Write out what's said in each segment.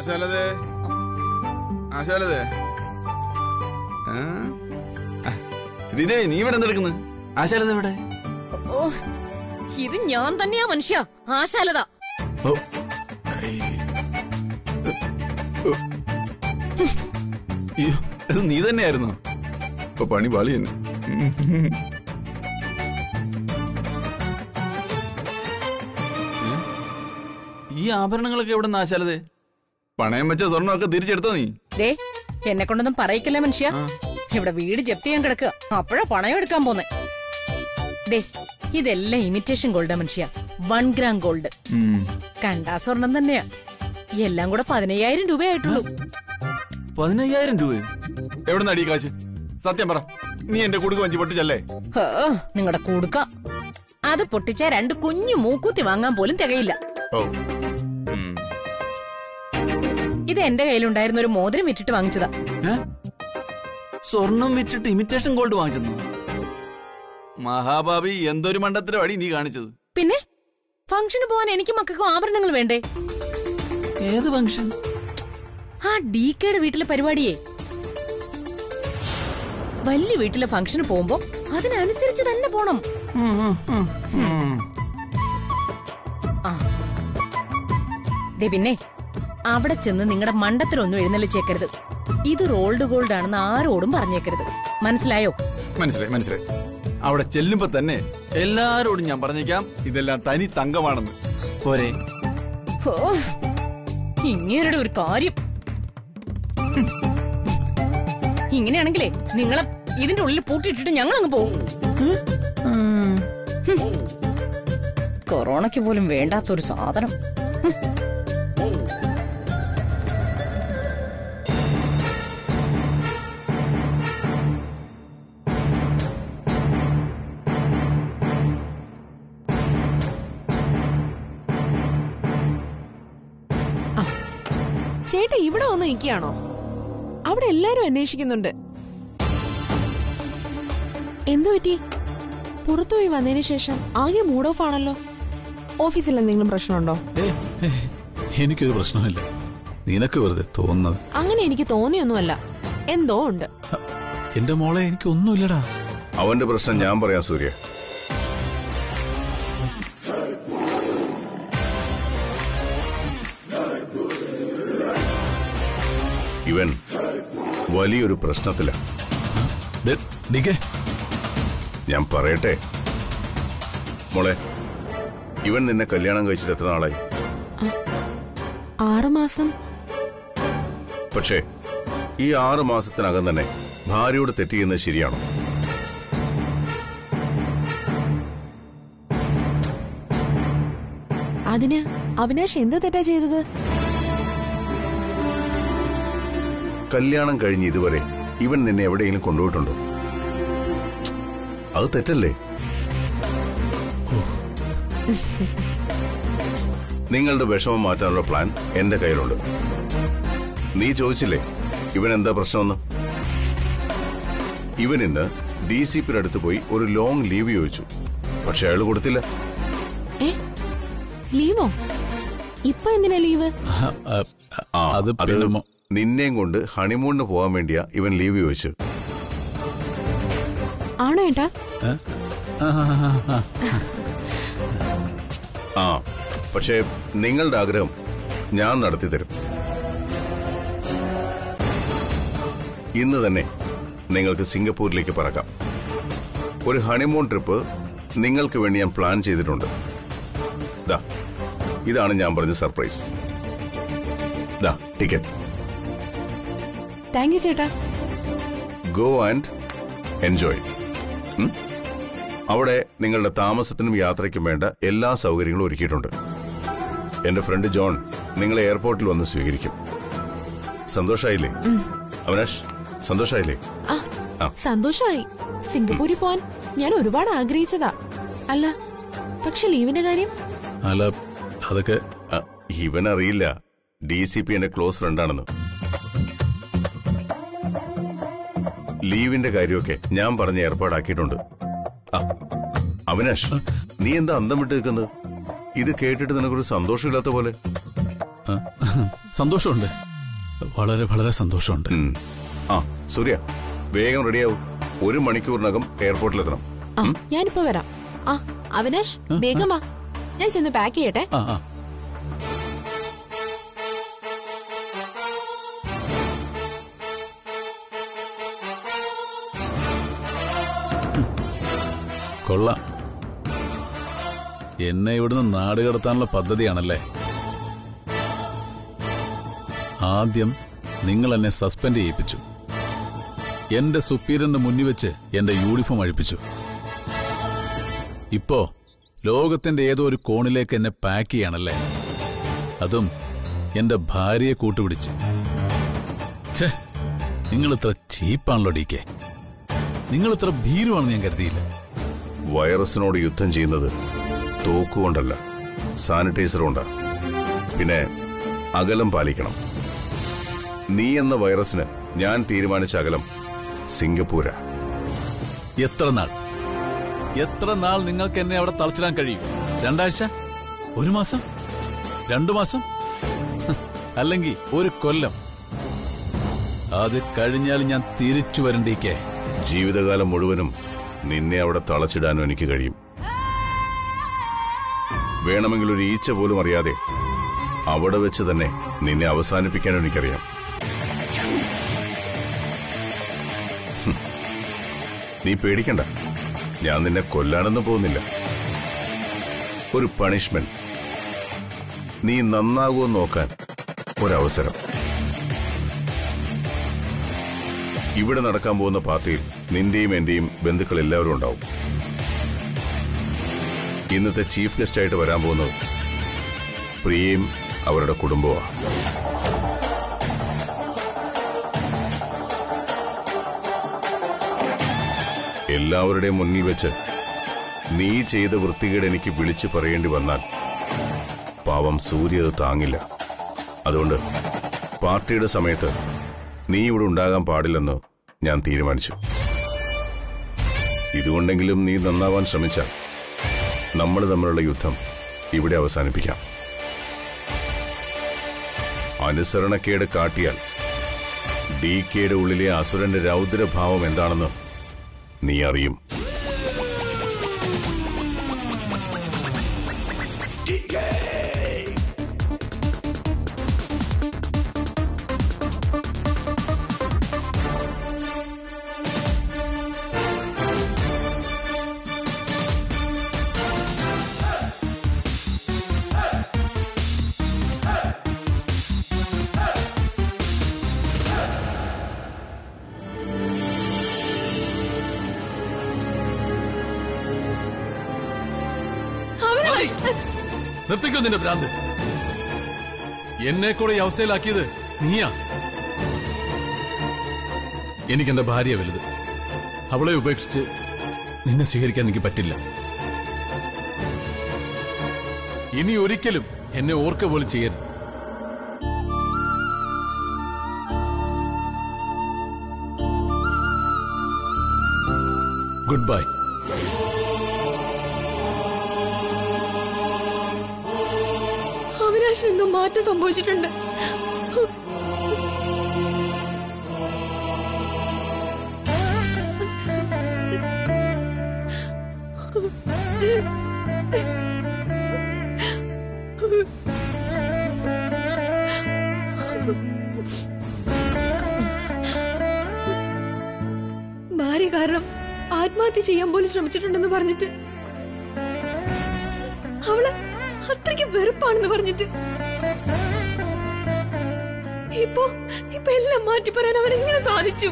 ആശാലതേ ആശാലതേ ആ? ആ, ശ്രീദേവി നീ ഇവിടെ എന്തെടുക്കുന്നു ആശാലത ഇവിടെ ഓ ഇത് ഞാൻ തന്നെയാ മനുഷ്യ ആശാലത ഓ ഐ. ഓ. അയ്യോ, ഇത് നീ തന്നെയായിരുന്നോ ഇപ്പൊ പണി പാളി തന്നെ ഏ? ഈ ആഭരണങ്ങളൊക്കെ എവിടെ നിന്ന് ആശാലതേ പണയം വെച്ച സ്വർണ്ണമൊക്കെ തിരിച്ചെടുത്തോ നീ ദേ എന്നെ കൊണ്ടൊന്നും പറയിക്കല്ലേ മനുഷ്യ ഇവിടെ വീട് ജപ്തി ചെയ്യാൻ കിടക്കുക അപ്പോഴാ പണയം എടുക്കാൻ പോന്നെ ദേ ഇതെല്ലാം ഇമിറ്റേഷൻ ഗോൾഡാ മനുഷ്യ വൺ ഗ്രാം ഗോൾഡ് ഉം. കണ്ടാ സ്വർണം തന്നെയാ എല്ലാം കൂടെ പതിനയ്യായിരം രൂപയായിട്ടുള്ളൂ പതിനയ്യായിരം രൂപയോ എവിടെ നടി കാശ് സത്യം പറ നീ എന്റെ കുടുക്ക് വഞ്ചി പൊട്ടിച്ചല്ലേ നിങ്ങളുടെ കൊടുക്ക അത് പൊട്ടിച്ച രണ്ട് കുഞ്ഞു മൂക്കുത്തി വാങ്ങാൻ പോലും തികയില്ല ഓ ഉം. ഇത് എന്റെ കയ്യിലുണ്ടായിരുന്ന ഒരു മോതിരം വിറ്റിട്ട് വാങ്ങിച്ചതാ ഏ? സ്വർണം വിറ്റിട്ട് ഇമിറ്റേഷൻ ഗോൾഡ് വാങ്ങിച്ചെന്നു മഹാഭാവി എന്തൊരു മണ്ടത്തിലടി നീ കാണിച്ചത് പിന്നെ ഫംഗ്ഷന് പോവാൻ എനിക്ക് മക്കൾക്കും ആഭരണങ്ങൾ വേണ്ടേ ഏത് ഫംഗ്ഷൻ ആ ഡി കെയുടെ വീട്ടിലെ പരിപാടിയേ വലിയ വീട്ടിലെ ഫംഗ്ഷന് പോകുമ്പോ അതിനനുസരിച്ച് തന്നെ പോണം ആ ദേ പിന്നെ അവിടെ ചെന്ന് നിങ്ങളുടെ മണ്ടത്തിലൊന്നും എഴുന്നള്ളിച്ചേക്കരുത് ഇത് റോൾഡ് ഗോൾഡ് ആണെന്ന് ആരോടും പറഞ്ഞേക്കരുത് മനസ്സിലായോ മനസ്സിലായി മനസ്സിലായി അവിടെ ചെല്ലുമ്പോ തന്നെ എല്ലാരോടും ഞാൻ പറഞ്ഞേക്കാം ഇതെല്ലാം തനി തങ്കമാണെന്ന് പോരെ ഹോ, ഇങ്ങേരുടെ ഒരു കാര്യം ഹും. ഇങ്ങനെയാണെങ്കിലേ നിങ്ങളെ ഇതിന്റെ ഉള്ളിൽ പൂട്ടിയിട്ടിട്ട് ഞങ്ങൾ അങ്ങ് പോകും കൊറോണയ്ക്ക് പോലും വേണ്ടാത്തൊരു സാധനം ചേട്ടാ ഇവിടെ വന്ന് നിൽക്കുകയാണോ അവിടെ എല്ലാരും അന്വേഷിക്കുന്നുണ്ട് എന്തു പറ്റി പുറത്തുപോയി വന്നതിന് ശേഷം ആകെ മൂഡ് ഓഫ് ആണല്ലോ ഓഫീസിൽ എന്തെങ്കിലും പ്രശ്നമുണ്ടോ ഏ, ഏ, എനിക്കൊരു പ്രശ്നമില്ല നിനക്ക് വെറുതെ തോന്നുന്നത് അങ്ങനെ എനിക്ക് തോന്നിയൊന്നുമല്ല എന്തോ ഉണ്ട് ഹ, എന്റെ മോളെ എനിക്കൊന്നുമില്ലടാ അവന്റെ പ്രശ്നം ഞാൻ പറയാം സൂര്യ ഇവൻ വലിയൊരു പ്രശ്നത്തിലാ ദേ, ഡിക്കേ ഞാൻ പറയട്ടെ മോളെ ഇവൻ നിന്നെ കല്യാണം കഴിച്ചിട്ട് എത്ര നാളായി ആറുമാസം പക്ഷേ ഈ ആറ് മാസത്തിനകം തന്നെ ഭാര്യയോട് തെറ്റ് ചെയ്യുന്നത് ശരിയാണോ അതിന് അവിനാശ് എന്ത് തെറ്റാ ചെയ്തത് കല്യാണം കഴിഞ്ഞ് ഇതുവരെ ഇവൻ നിന്നെ എവിടെയെങ്കിലും കൊണ്ടുപോയിട്ടുണ്ടോ അത് തെറ്റല്ലേ നിങ്ങളുടെ വിഷമം മാറ്റാനുള്ള പ്ലാൻ എന്റെ കയ്യിലുണ്ട് നീ ചോദിച്ചില്ലേ ഇവൻ എന്താ പ്രശ്നമെന്ന് ഇവൻ ഇന്ന് ഡി സി പിയുടെ അടുത്ത് പോയി ഒരു ലോങ് ലീവ് ചോദിച്ചു പക്ഷെ അയാൾ കൊടുത്തില്ല ഏ ലീവോ ഇപ്പൊ എന്തിനാ ലീവ് ആ, ആ, ആ, അത് അത് പിന്നെ മോ- നിന്നെയും കൊണ്ട് ഹണിമൂണിന് പോകാൻ വേണ്ടിയാ ഇവൻ ലീവ് ചോദിച്ചു ആണോ ഏട്ടാ ആ, ആ, ആ, ആ. ആ പക്ഷേ നിങ്ങളുടെ ആഗ്രഹം ഞാൻ നടത്തി തരും ഇന്ന് തന്നെ നിങ്ങൾക്ക് സിംഗപ്പൂരിലേക്ക് പറക്കാം ഒരു ഹണിമൂൺ ട്രിപ്പ് നിങ്ങൾക്ക് വേണ്ടി ഞാൻ പ്ലാൻ ചെയ്തിട്ടുണ്ട് ദാ ഇതാണ് ഞാൻ പറഞ്ഞ സർപ്രൈസ് ദാ ടിക്കറ്റ് താങ്ക് യു ചേട്ടാ ഗോ ആൻഡ് എൻജോയ് ഉം? അവിടെ നിങ്ങളുടെ താമസത്തിനും യാത്രയ്ക്കും വേണ്ട എല്ലാ സൗകര്യങ്ങളും ഒരുക്കിയിട്ടുണ്ട് എന്റെ ഫ്രണ്ട് ജോൺ നിങ്ങളെ എയർപോർട്ടിൽ വന്ന് സ്വീകരിക്കും സന്തോഷായില്ലേ അവനാഷ് സന്തോഷായില്ലേ ആ ആ. സന്തോഷമായി സിംഗപ്പൂരിൽ പോവാൻ ഞാൻ ഒരുപാട് ആഗ്രഹിച്ചതാ അല്ല പക്ഷെ ലീവിന്റെ കാര്യം അല്ല അതൊക്കെ ആ, ഇവനറിയില്ല ഡി സി പി എന്റെ ക്ലോസ് ഫ്രണ്ടാണെന്ന് ലീവിന്റെ കാര്യമൊക്കെ ഞാൻ പറഞ്ഞ് ഏർപ്പാടാക്കിയിട്ടുണ്ട് ആ, അവിനാഷ് നീ എന്താ അന്തം വിട്ട് നിൽക്കുന്നത് ഇത് കേട്ടിട്ട് നിനക്കൊരു സന്തോഷമില്ലാത്ത പോലെ ആ, സന്തോഷമുണ്ട് വളരെ വളരെ സന്തോഷമുണ്ട് ഉം. ആ സൂര്യ വേഗം റെഡിയാവും ഒരു മണിക്കൂറിനകം എയർപോർട്ടിലെത്തണം ആ ഞാനിപ്പോ വരാം ആ അവിനാഷ് വേഗം വാ ഞാൻ ചെന്ന് പാക്ക് ചെയ്യട്ടെ ആ ആ ഉം. കൊള്ളാം എന്നെ ഇവിടുന്ന് നാട് കടത്താനുള്ള പദ്ധതിയാണല്ലേ ആദ്യം നിങ്ങൾ എന്നെ സസ്പെൻഡ് ചെയ്യിപ്പിച്ചു എന്റെ സുപ്പീരിയറിന്റെ മുന്നിൽ വെച്ച് എന്റെ യൂണിഫോം അഴിപ്പിച്ചു ഇപ്പോ ലോകത്തിന്റെ ഏതോ ഒരു കോണിലേക്ക് എന്നെ പാക്ക് ചെയ്യാണല്ലേ അതും എന്റെ ഭാര്യയെ കൂട്ടുപിടിച്ച് ഛേ നിങ്ങൾ ഇത്ര ചീപ്പാണല്ലോ ഡി കെ നിങ്ങൾ ഇത്ര ഭീരുവാണെന്ന് ഞാൻ കരുതിയില്ല വൈറസിനോട് യുദ്ധം ചെയ്യുന്നത് തോക്കുകൊണ്ടല്ല സാനിറ്റൈസർ കൊണ്ടാ പിന്നെ അകലം പാലിക്കണം നീ എന്ന വൈറസിന് ഞാൻ തീരുമാനിച്ച അകലം സിംഗപ്പൂരാ എത്ര നാൾ എത്ര നാൾ നിങ്ങൾക്ക് എന്നെ അവിടെ തളച്ചിടാൻ കഴിയും രണ്ടാഴ്ച ഒരു മാസം രണ്ടു മാസം ഹ്, അല്ലെങ്കിൽ ഒരു കൊല്ലം അത് കഴിഞ്ഞാൽ ഞാൻ തിരിച്ചു വരണ്ടേക്കേ ജീവിതകാലം മുഴുവനും നിന്നെ അവിടെ തളച്ചിടാനും എനിക്ക് കഴിയും വേണമെങ്കിൽ ഒരു ഈച്ച പോലും അറിയാതെ അവിടെ വെച്ച് തന്നെ നിന്നെ അവസാനിപ്പിക്കാനും എനിക്കറിയാം ഹും. നീ പേടിക്കണ്ട ഞാൻ നിന്നെ കൊല്ലാനൊന്നും പോകുന്നില്ല ഒരു പണിഷ്മെന്റ് നീ നന്നാകുമെന്ന് നോക്കാൻ ഒരവസരം ഇവിടെ നടക്കാൻ പോകുന്ന പാർട്ടിയിൽ നിന്റെയും എന്റെയും ബന്ധുക്കൾ എല്ലാവരും ഉണ്ടാവും ഇന്നത്തെ ചീഫ് ഗസ്റ്റ് ആയിട്ട് വരാൻ പോകുന്നത് പ്രിയയും അവരുടെ കുടുംബവുമാണ് എല്ലാവരുടെയും മുന്നിൽ വെച്ച് നീ ചെയ്ത വൃത്തികേട് എനിക്ക് വിളിച്ചു പറയേണ്ടി വന്നാൽ പാവം സൂര്യ അത് താങ്ങില്ല അതുകൊണ്ട് പാർട്ടിയുടെ സമയത്ത് നീ ഇവിടെ ഉണ്ടാകാൻ പാടില്ലെന്ന് ഞാൻ തീരുമാനിച്ചു ഇതുകൊണ്ടെങ്കിലും നീ നന്നാവാൻ ശ്രമിച്ചാൽ നമ്മൾ തമ്മിലുള്ള യുദ്ധം ഇവിടെ അവസാനിപ്പിക്കാം അനുസരണക്കേട് കാട്ടിയാൽ ഡി കെയുടെ ഉള്ളിലെ അസുരന്റെ രൗദ്രഭാവം എന്താണെന്ന് നീ അറിയും അവിനാഷ് നിർത്തിക്കോ നിന്റെ ഭ്രാന്ത് എന്നെ കൂടെ ഈ അവസ്ഥയിലാക്കിയത് നീയാ എനിക്ക് എന്റെ ഭാര്യ വലുത് അവളെ ഉപേക്ഷിച്ച് നിന്നെ സ്വീകരിക്കാൻ എനിക്ക് പറ്റില്ല ഇനി ഒരിക്കലും എന്നെ ഓർക്ക പോലും ചെയ്യരുത് ഗുഡ് ബൈ അവിനാഷിന് എന്തോ മാറ്റം സംഭവിച്ചിട്ടുണ്ട് ഭാര്യ കാരണം ആത്മഹത്യ ചെയ്യാൻ പോലും ശ്രമിച്ചിട്ടുണ്ടെന്ന് പറഞ്ഞിട്ട് അവള് അത്രയ്ക്ക് വെറുപ്പാണെന്ന് പറഞ്ഞിട്ട് ഇപ്പൊ ഇപ്പൊ എല്ലാം മാറ്റി പറയാൻ അവൻ എങ്ങനെ സാധിച്ചു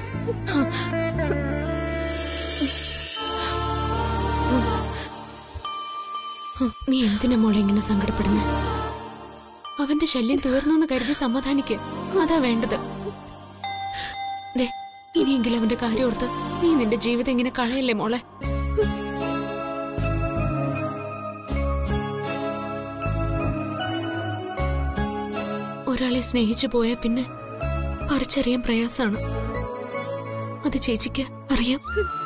നീ എന്തിനാ മോളെ ഇങ്ങനെ സങ്കടപ്പെടുന്നേ അവന്റെ ശല്യം തീർന്നു എന്ന് കരുതി സമാധാനിക്ക് അതാ വേണ്ടത് ദേ ഇനിയെങ്കിലും അവന്റെ കാര്യം ഓർത്ത് നീ നിന്റെ ജീവിതം ഇങ്ങനെ കളയല്ലേ മോളെ ഒരാളെ സ്നേഹിച്ചു പോയാൽ പിന്നെ പറിച്ചറിയാൻ പ്രയാസാണ് അത് ചേച്ചിക്ക് അറിയാം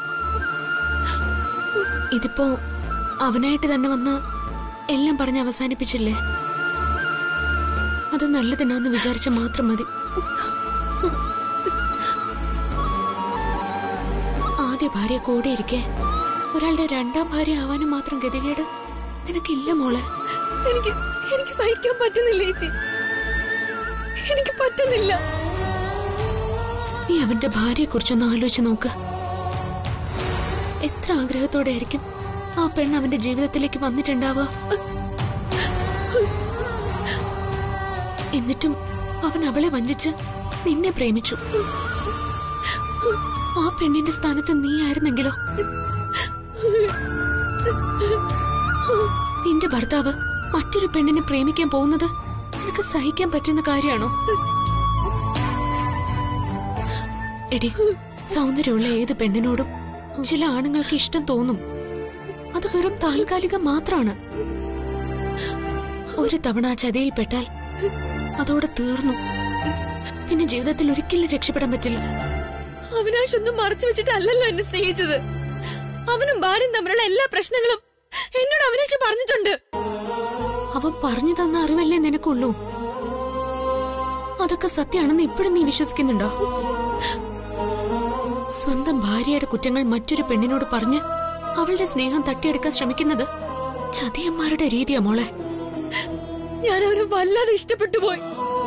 ഇതിപ്പോ അവനായിട്ട് തന്നെ വന്ന് എല്ലാം പറഞ്ഞ് അവസാനിപ്പിച്ചില്ലേ അത് നല്ലതിനാന്ന് വിചാരിച്ച മാത്രം മതി ആദ്യ ഭാര്യ കൂടെ ഇരിക്കെ ഒരാളുടെ രണ്ടാം ഭാര്യ ആവാനും മാത്രം ഗതികേട് നിനക്കില്ല മോളെ എനിക്ക് എനിക്ക് സഹിക്കാൻ പറ്റുന്നില്ല ചേച്ചി എനിക്ക് പറ്റുന്നില്ല നീ അവന്റെ ഭാര്യയെ കുറിച്ചൊന്ന് ആലോചിച്ച് നോക്ക് എത്ര ആഗ്രഹത്തോടെ ആയിരിക്കും ആ പെണ്ണ് അവന്റെ ജീവിതത്തിലേക്ക് വന്നിട്ടുണ്ടാവുക എന്നിട്ടും അവൻ അവളെ വഞ്ചിച്ച് നിന്നെ പ്രേമിച്ചു ആ പെണ്ണിന്റെ സ്ഥാനത്ത് നീ ആയിരുന്നെങ്കിലോ നിന്റെ ഭർത്താവ് മറ്റൊരു പെണ്ണിനെ പ്രേമിക്കാൻ പോകുന്നത് നിനക്ക് സഹിക്കാൻ പറ്റുന്ന കാര്യമാണോ എടി സൗന്ദര്യമുള്ള ഏത് പെണ്ണിനോടും ചില ആണുങ്ങൾക്ക് ഇഷ്ടം തോന്നും അത് വെറും താൽക്കാലികം മാത്രമാണ് ഒരു തവണ ആ ചതിയിൽപ്പെട്ടാൽ അതോടെ തീർന്നു പിന്നെ ജീവിതത്തിൽ ഒരിക്കലും രക്ഷപ്പെടാൻ പറ്റില്ല അവിനാശ് ഒന്നും മറച്ചു വെച്ചിട്ടല്ലല്ലോ എന്നെ സ്നേഹിച്ചത് അവനും ഭാര്യയും തമ്മിലുള്ള എല്ലാ പ്രശ്നങ്ങളും എന്നോട് അവിനാശ് പറഞ്ഞിട്ടുണ്ട് അവൻ പറഞ്ഞു തന്ന അറിവല്ലേ നിനക്കുള്ളൂ അതൊക്കെ സത്യമാണെന്ന് ഇപ്പോഴും നീ വിശ്വസിക്കുന്നുണ്ടോ സ്വന്തം ഭാര്യയുടെ കുറ്റങ്ങൾ മറ്റൊരു പെണ്ണിനോട് പറഞ്ഞ് അവളുടെ സ്നേഹം തട്ടിയെടുക്കാൻ ശ്രമിക്കുന്നത് ചതിയന്മാരുടെ രീതിയാ മോളെ ഞാൻ അവനെ വല്ലാതെ ഇഷ്ടപ്പെട്ടു പോയി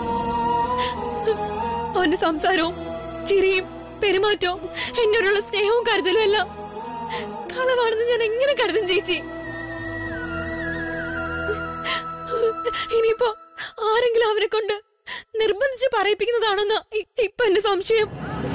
അവന്റെ സംസാരവും ചിരിയും പെരുമാറ്റവും എന്നോടുള്ള സ്നേഹവും കരുതലും എല്ലാം കളവാണെന്ന് ഞാൻ എങ്ങനെ കരുതും ചേച്ചി ഇനിയിപ്പോ ആരെങ്കിലും അവനെ കൊണ്ട് നിർബന്ധിച്ച് പറയിപ്പിക്കുന്നതാണെന്ന് ഇ- ഇപ്പൊ എന്റെ സംശയം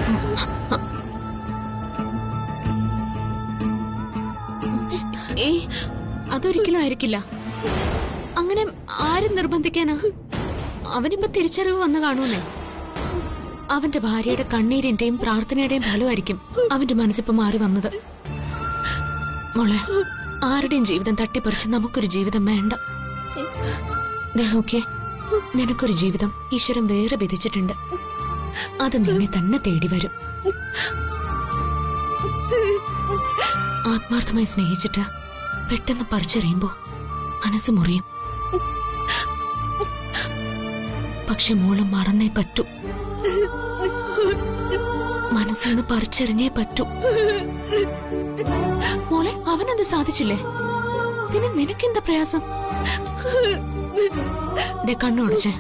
ഏയ് അതൊരിക്കലും ആയിരിക്കില്ല അങ്ങനെ ആരും നിർബന്ധിക്കാനാ അവനിപ്പോ തിരിച്ചറിവ് വന്നു കാണൂന്നേ അവന്റെ ഭാര്യയുടെ കണ്ണീരിന്റെയും പ്രാർത്ഥനയുടെയും ഫലമായിരിക്കും അവന്റെ മനസ്സിപ്പോ മാറി വന്നത് മോളെ ആരുടെയും ജീവിതം തട്ടിപ്പറിച്ച് നമുക്കൊരു ജീവിതം വേണ്ട ദേ നോക്കിയേ നിനക്കൊരു ജീവിതം ഈശ്വരൻ വേറെ വിധിച്ചിട്ടുണ്ട് അത് നിന്നെ തന്നെ തേടി വരും ആത്മാർത്ഥമായി സ്നേഹിച്ചിട്ട് പെട്ടെന്ന് പറിച്ചെറിയുമ്പോ മനസ്സ് മുറിയും പക്ഷെ മോള് മറന്നേ പറ്റൂ മനസ്സിൽ നിന്ന് പറിച്ചെറിഞ്ഞേ പറ്റൂ മോളെ അവനത് സാധിച്ചില്ലേ പിന്നെ നിനക്കെന്താ പ്രയാസം ദേ കണ്ണുടച്ചേ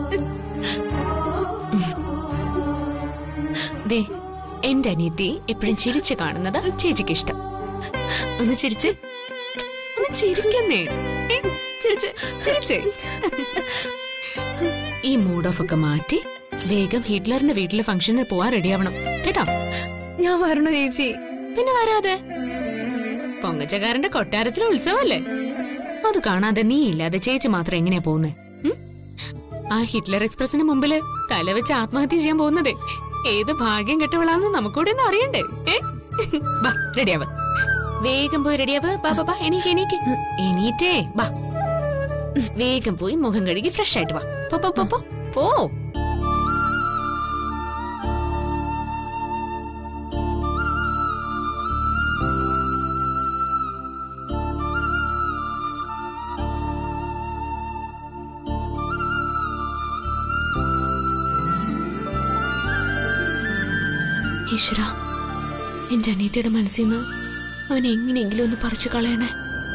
ദേ എന്റെ അനിയത്തി എപ്പോഴും ചിരിച്ചു കാണുന്നത് ചേച്ചിക്ക് ഇഷ്ടം ഒന്ന് ചിരിച്ച് ഒന്ന് ചിരിക്കുന്നേ ഏ, ചിരിച്ച് ചിരിച്ചേ ഈ മൂഡ് ഓഫ് ഒക്കെ മാറ്റി വേഗം ഹിറ്റ്ലറിന്റെ വീട്ടിലെ ഫംഗ്ഷന് പോവാൻ റെഡിയാവണം കേട്ടോ ഞാൻ വരണോ ചേച്ചി പിന്നെ വരാതെ പൊങ്ങച്ചക്കാരന്റെ കൊട്ടാരത്തിലെ ഉത്സവല്ലേ അത് കാണാതെ നീ ഇല്ലാതെ ചേച്ചി മാത്രം എങ്ങനെയാ പോകുന്നേ ഉം? ആ ഹിറ്റ്ലർ എക്സ്പ്രസിന് മുമ്പില് തലവെച്ച് ആത്മഹത്യ ചെയ്യാൻ പോകുന്നതേ ഏത് ഭാഗ്യം കെട്ടവളാന്ന് നമുക്കൂടെ ഒന്ന് അറിയണ്ടേ ഏ ബാ റെഡിയാവ് വേഗം പോയി റെഡിയാവ് ബാ ബാ ബാ എണീക്ക് എണീക്ക് എണീറ്റേ ബാ വേഗം പോയി മുഖം കഴുകി ഫ്രഷ് ആയിട്ട് വാ പോ പോ പോ പോ പോ ഈശ്വര എന്റെ അനിയത്തിയുടെ മനസ്സിൽ നിന്ന് അവൻ എങ്ങനെയെങ്കിലും ഒന്ന് പറിച്ചു കളയണേ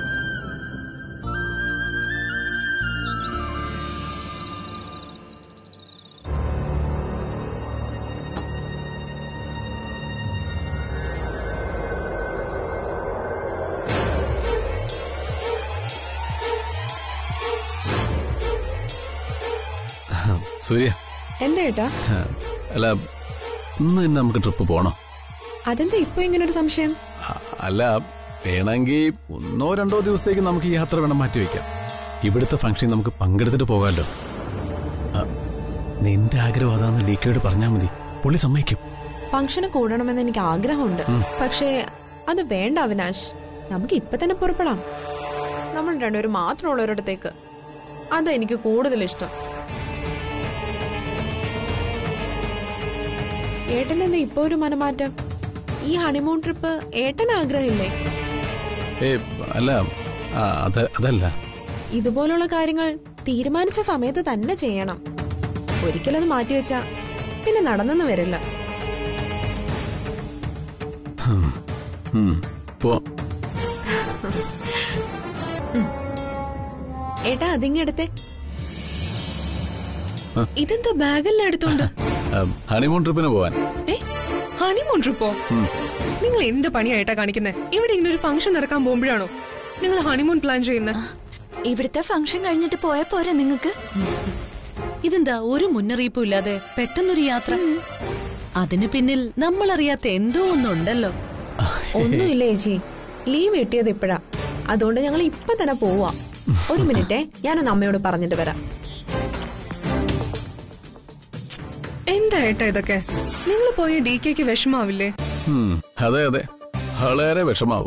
സൂര്യ എന്താ ഏട്ടാ അല്ല ഇന്ന് തന്നെ നമുക്ക് ട്രിപ്പ് പോണോ അതെന്താ ഇപ്പൊ ഇങ്ങനെ ഒരു സംശയം അ- അല്ല വേണമെങ്കിൽ ഒന്നോ രണ്ടോ ദിവസത്തേക്ക് നമുക്ക് ഈ യാത്ര വേണം മാറ്റിവെക്കാം ഇവിടുത്തെ ഫംഗ്ഷൻ നമുക്ക് പങ്കെടുത്തിട്ട് പോകാമല്ലോ അ, നിന്റെ ആഗ്രഹം അതാന്ന് ഡി കെയോട് പറഞ്ഞാൽ മതി പുള്ളി സമ്മതിക്കും ഫംഗ്ഷന് കൂടണമെന്ന് എനിക്ക് ആഗ്രഹമുണ്ട് പക്ഷേ അത് വേണ്ട അവിനാശ് നമുക്ക് ഇപ്പൊ തന്നെ പുറപ്പെടാം നമ്മൾ രണ്ടുപേരും മാത്രമുള്ളവരിടത്തേക്ക് അതാ എനിക്ക് കൂടുതൽ ഇഷ്ടം ഏട്ടൻ എന്താ ഇപ്പൊ ഒരു മനമാറ്റം ഈ ഹണിമൂൺ ട്രിപ്പ് ഏട്ടൻ ആഗ്രഹമില്ലേ ഏ അല്ല ആ, അത് അതല്ല ഇതുപോലുള്ള കാര്യങ്ങൾ തീരുമാനിച്ച സമയത്ത് തന്നെ ചെയ്യണം ഒരിക്കലത് മാറ്റിവെച്ചാ പിന്നെ നടന്നെന്ന് വരില്ല ഉം, പോ ഏട്ടാ അതിങ്ങെടുത്തേ ഇതെന്താ ബാഗെല്ലാം എടുത്തോണ്ട് ഉം, ഹണിമൂൺ ട്രിപ്പിന് പോവാൻ ഏ ഹണിമൂൺ ട്രിപ്പോ നിങ്ങൾ എന്ത് പണിയായിട്ടാ കാണിക്കുന്നത് ഇവിടെ ഇങ്ങനെ ഒരു ഫംഗ്ഷൻ നടക്കാൻ പോകുമ്പോഴാണോ നിങ്ങൾ ഹണിമൂൺ പ്ലാൻ ചെയ്യുന്നത് ഇവിടുത്തെ ഫംഗ്ഷൻ കഴിഞ്ഞിട്ട് പോയാ പോരാ നിങ്ങക്ക് ഇതെന്താ ഒരു മുന്നറിയിപ്പും ഇല്ലാതെ പെട്ടെന്നൊരു യാത്ര അതിന് പിന്നിൽ നമ്മൾ അറിയാത്ത എന്തോ ഒന്നുണ്ടല്ലോ ഒന്നുമില്ല ചേച്ചി ലീവ് കിട്ടിയത് ഇപ്പഴാ അതുകൊണ്ട് ഞങ്ങൾ ഇപ്പൊ തന്നെ പോവാ ഒരു മിനിറ്റേ ഞാനൊന്ന് അമ്മയോട് പറഞ്ഞിട്ട് വരാം എന്താ ഏട്ടാ ഇതൊക്കെ നിങ്ങൾ പോയ ഡി കെക്ക് വിഷമാവില്ലേ ഉം, അതെ അതെ വളരെ വിഷമാവും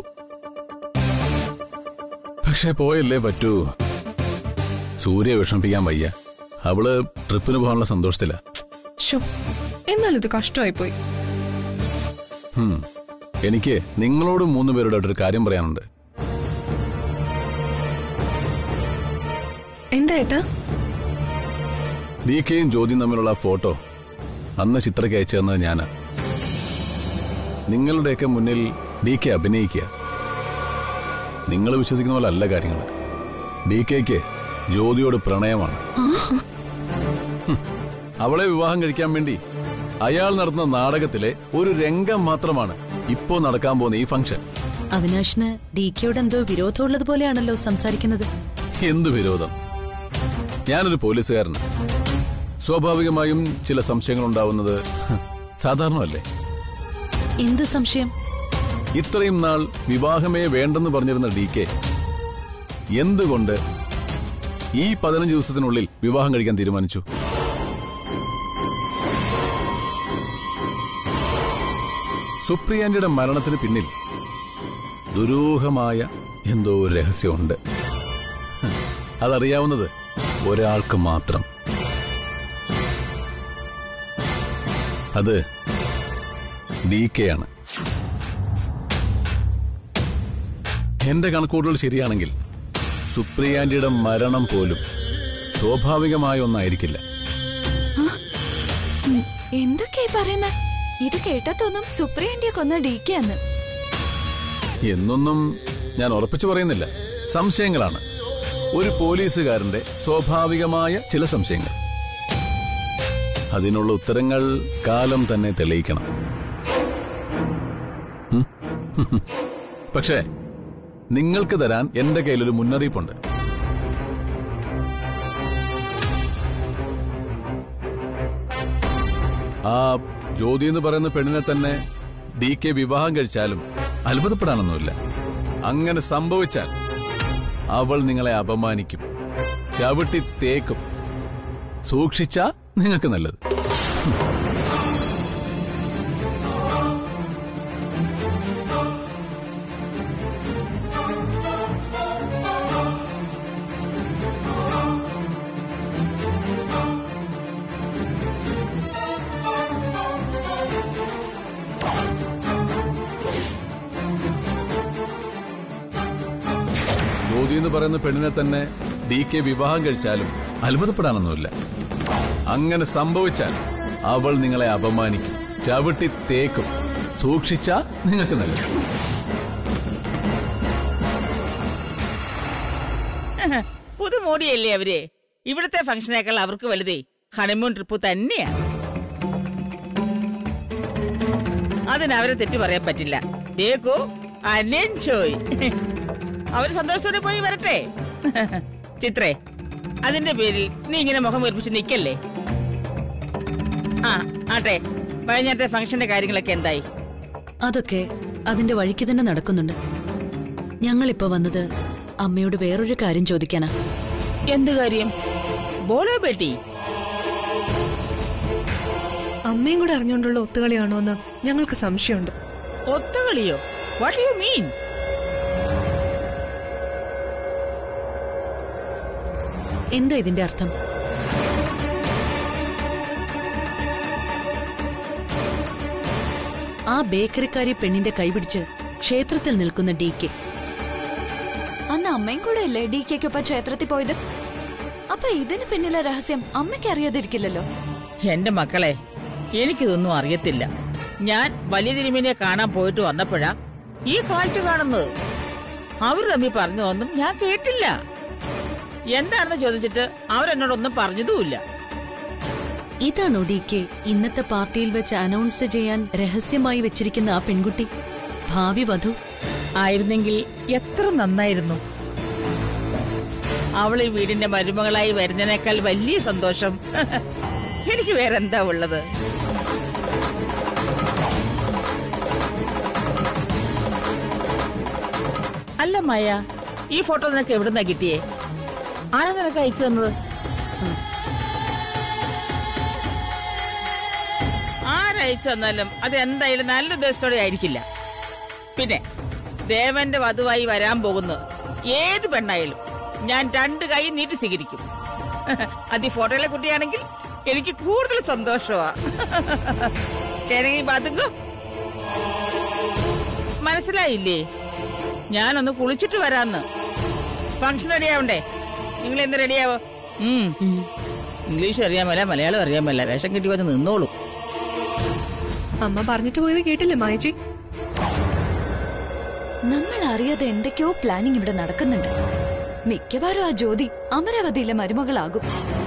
പക്ഷെ പോയല്ലേ പറ്റൂ സൂര്യ വിഷമിപ്പിക്കാൻ വയ്യ അവള് ട്രിപ്പിന് പോകാനുള്ള സന്തോഷത്തില ഷോ എന്നാലും ഇത് കഷ്ടമായി പോയി എനിക്ക് നിങ്ങളോട് മൂന്ന് പേരോട് ഒരു കാര്യം പറയാനുണ്ട് എന്താ ഏട്ടാ ഡി കെയും ജ്യോതിയും തമ്മിലുള്ള ആ ഫോട്ടോ അന്ന് ചിത്രയ്ക്ക് അയച്ചു തന്നത് ഞാനാ നിങ്ങളുടെയൊക്കെ മുന്നിൽ ഡി കെ അഭിനയിക്കുക നിങ്ങൾ വിശ്വസിക്കുന്ന പോലെ അല്ല കാര്യങ്ങൾ ഡി കെക്ക് ജ്യോതിയോട് പ്രണയമാണ് ഹും. അവളെ വിവാഹം കഴിക്കാൻ വേണ്ടി അയാൾ നടത്തുന്ന നാടകത്തിലെ ഒരു രംഗം മാത്രമാണ് ഇപ്പോ നടക്കാൻ പോകുന്ന ഈ ഫംഗ്ഷൻ അവിനാഷിന് ഡി കെയോട് എന്തോ വിരോധമുള്ളത് പോലെയാണല്ലോ സംസാരിക്കുന്നത് എന്ത് വിരോധം ഞാനൊരു പോലീസുകാരന് സ്വാഭാവികമായും ചില സംശയങ്ങൾ ഉണ്ടാവുന്നത് ഹ്, സാധാരണമല്ലേ എന്ത് സംശയം ഇത്രയും നാൾ വിവാഹമേ വേണ്ടെന്ന് പറഞ്ഞിരുന്ന ഡി കെ എന്തുകൊണ്ട് ഈ പതിനഞ്ച് ദിവസത്തിനുള്ളിൽ വിവാഹം കഴിക്കാൻ തീരുമാനിച്ചു സുപ്രിയാന്റിയുടെ മരണത്തിന് പിന്നിൽ ദുരൂഹമായ എന്തോ ഒരു രഹസ്യമുണ്ട് ഹ്, അതറിയാവുന്നത് ഒരാൾക്ക് മാത്രം അത് ഡി കെ ആണ് എന്റെ കണക്കൂട്ടുകൾ ശരിയാണെങ്കിൽ സുപ്രിയാന്റിയുടെ മരണം പോലും സ്വാഭാവികമായ ഒന്നായിരിക്കില്ല എന്തൊക്കെയായി പറയുന്ന ഇത് കേട്ടാ തോന്നും സുപ്രിയന്റെ കൊന്ന ഡി കെ എന്ന് എന്നൊന്നും ഞാൻ ഉറപ്പിച്ചു പറയുന്നില്ല സംശയങ്ങളാണ് ഒരു പോലീസുകാരന്റെ സ്വാഭാവികമായ ചില സംശയങ്ങൾ അതിനുള്ള ഉത്തരങ്ങൾ കാലം തന്നെ തെളിയിക്കണം ഉം? പക്ഷേ നിങ്ങൾക്ക് തരാൻ എന്റെ കയ്യിലൊരു മുന്നറിയിപ്പുണ്ട് ആ ജ്യോതി എന്ന് പറയുന്ന പെണ്ണിനെ തന്നെ ഡി കെ വിവാഹം കഴിച്ചാലും അത്ഭുതപ്പെടാനൊന്നുമില്ല അങ്ങനെ സംഭവിച്ചാൽ അവൾ നിങ്ങളെ അപമാനിക്കും ചവിട്ടി തേക്കും സൂക്ഷിച്ചാ നിങ്ങൾക്ക് നല്ലത് ജ്യോതി എന്ന് പറയുന്ന പെണ്ണിനെ തന്നെ ഡി കെ വിവാഹം കഴിച്ചാലും അത്ഭുതപ്പെടാനൊന്നുമില്ല അങ്ങനെ സംഭവിച്ചാൽ അവൾ നിങ്ങളെ അപമാനിക്കും ചവിട്ടി തേക്കും സൂക്ഷിച്ചാ നിങ്ങൾക്ക് നല്ലത് പുതുമോടിയല്ലേ അവര് ഇവിടുത്തെ ഫംഗ്ഷനേക്കാൾ അവർക്ക് വലുതേ ഹണിമൂൺ ട്രിപ്പ് തന്നെയാ അതിന് അവരെ തെറ്റ് പറയാൻ പറ്റില്ല ദേക്കോ അനെഞ്ചോയ് അവര് സന്തോഷത്തോടെ പോയി വരട്ടെ ചിത്രേ അതിന്റെ പേരിൽ നീ ഇങ്ങനെ മുഖം വീർപ്പിച്ച് നിക്കല്ലേ ആ ആട്ടെ വൈകുന്നേരത്തെ ഫംഗ്ഷന്റെ കാര്യങ്ങളൊക്കെ എന്തായി അതൊക്കെ അതിന്റെ വഴിക്ക് തന്നെ നടക്കുന്നുണ്ട് ഞങ്ങളിപ്പോ വന്നത് അമ്മയോട് വേറൊരു കാര്യം ചോദിക്കാനാ എന്ത് കാര്യം ബോലോ ബേട്ടി അമ്മയും കൂടെ അറിഞ്ഞുകൊണ്ടുള്ള ഒത്തുകളിയാണോ എന്ന് ഞങ്ങൾക്ക് സംശയമുണ്ട് ഒത്തുകളിയോ വാട്ട് യു മീൻ എന്താ ഇതിന്റെ അർത്ഥം ആ ബേക്കറിക്കാരി പെണ്ണിന്റെ കൈപിടിച്ച് ക്ഷേത്രത്തിൽ നിൽക്കുന്ന ഡി കെ അന്ന് അമ്മയും കൂടെ അല്ലേ ഡി കെക്കൊപ്പം ക്ഷേത്രത്തിൽ പോയത് അപ്പൊ ഇതിന് പിന്നിലെ രഹസ്യം അമ്മയ്ക്ക് അറിയാതിരിക്കില്ലല്ലോ എന്റെ മക്കളെ എനിക്കിതൊന്നും അറിയത്തില്ല ഞാൻ വലിയ തിരുമേനിയെ കാണാൻ പോയിട്ട് വന്നപ്പോഴാ ഈ കാഴ്ച കാണുന്നത് അവർ തമ്മിൽ പറഞ്ഞതൊന്നും ഞാൻ കേട്ടില്ല എന്താണെന്ന് ചോദിച്ചിട്ട് അവരെന്നോടൊന്നും പറഞ്ഞതുമില്ല ഇതാണോ ഡി കെ ഇന്നത്തെ പാർട്ടിയിൽ വെച്ച് അനൗൺസ് ചെയ്യാൻ രഹസ്യമായി വെച്ചിരിക്കുന്ന ആ പെൺകുട്ടി ഭാവി വധു ആയിരുന്നെങ്കിൽ എത്ര നന്നായിരുന്നു അവൾ ഈ വീടിന്റെ മരുമകളായി വരുന്നതിനേക്കാൾ വലിയ സന്തോഷം എനിക്ക് വേറെന്താ ഉള്ളത് അല്ല മായ ഈ ഫോട്ടോ നിനക്ക് എവിടുന്നാ കിട്ടിയേ ആരാ നിനക്ക് അയച്ചു തന്നത് ആരയച്ചു തന്നാലും അത് എന്തായാലും നല്ല ഉദ്ദേശത്തോടെ ആയിരിക്കില്ല പിന്നെ ദേവന്റെ വധുവായി വരാൻ പോകുന്നു ഏത് പെണ്ണായാലും ഞാൻ രണ്ട് കൈ നീട്ടി സ്വീകരിക്കും അത് ഈ ഫോട്ടോയിലെ കുട്ടിയാണെങ്കിൽ എനിക്ക് കൂടുതൽ സന്തോഷമാ കിഴങ്ങി ബാതുങ്കോ മനസ്സിലായില്ലേ ഞാനൊന്ന് കുളിച്ചിട്ട് വരാന്ന് ഫംഗ്ഷൻ റെഡിയാവണ്ടേ നിങ്ങൾ എന്ത് റെഡിയാവോ ഉം. ഇംഗ്ലീഷ് അറിയാമല്ല മലയാളം അറിയാമല്ല വേഷം കിട്ടി വന്ന് നിന്നോളൂ അമ്മ പറഞ്ഞിട്ട് പോയത് കേട്ടില്ലേ മായച്ചി നമ്മൾ അറിയാതെ എന്തൊക്കെയോ പ്ലാനിങ് ഇവിടെ നടക്കുന്നുണ്ട് മിക്കവാറും ആ ജ്യോതി അമരാവതിയിലെ മരുമകളാകും